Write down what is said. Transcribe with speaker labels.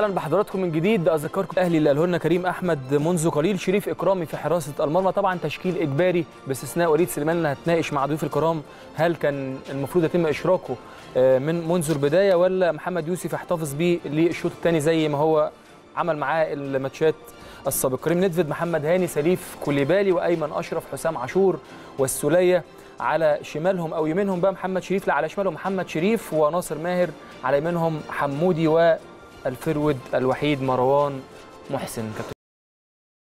Speaker 1: اهلا بحضراتكم من جديد اذكركم الاهلي اللي قاله لنا كريم احمد منذ قليل شريف اكرامي في حراسه المرمى طبعا تشكيل اجباري باستثناء وليد سليمان اللي هتناقش مع ضيوف الكرام هل كان المفروض يتم اشراكه من منذ البدايه ولا محمد يوسف يحتفظ بيه للشوط الثاني زي ما هو عمل معاه الماتشات السابقه كريم ندفد محمد هاني سليف كوليبالي وايمن اشرف حسام عاشور والسوليه على شمالهم او يمينهم بقى محمد شريف لا على شمالهم محمد شريف وناصر ماهر على يمينهم حمودي والفرود الوحيد مروان محسن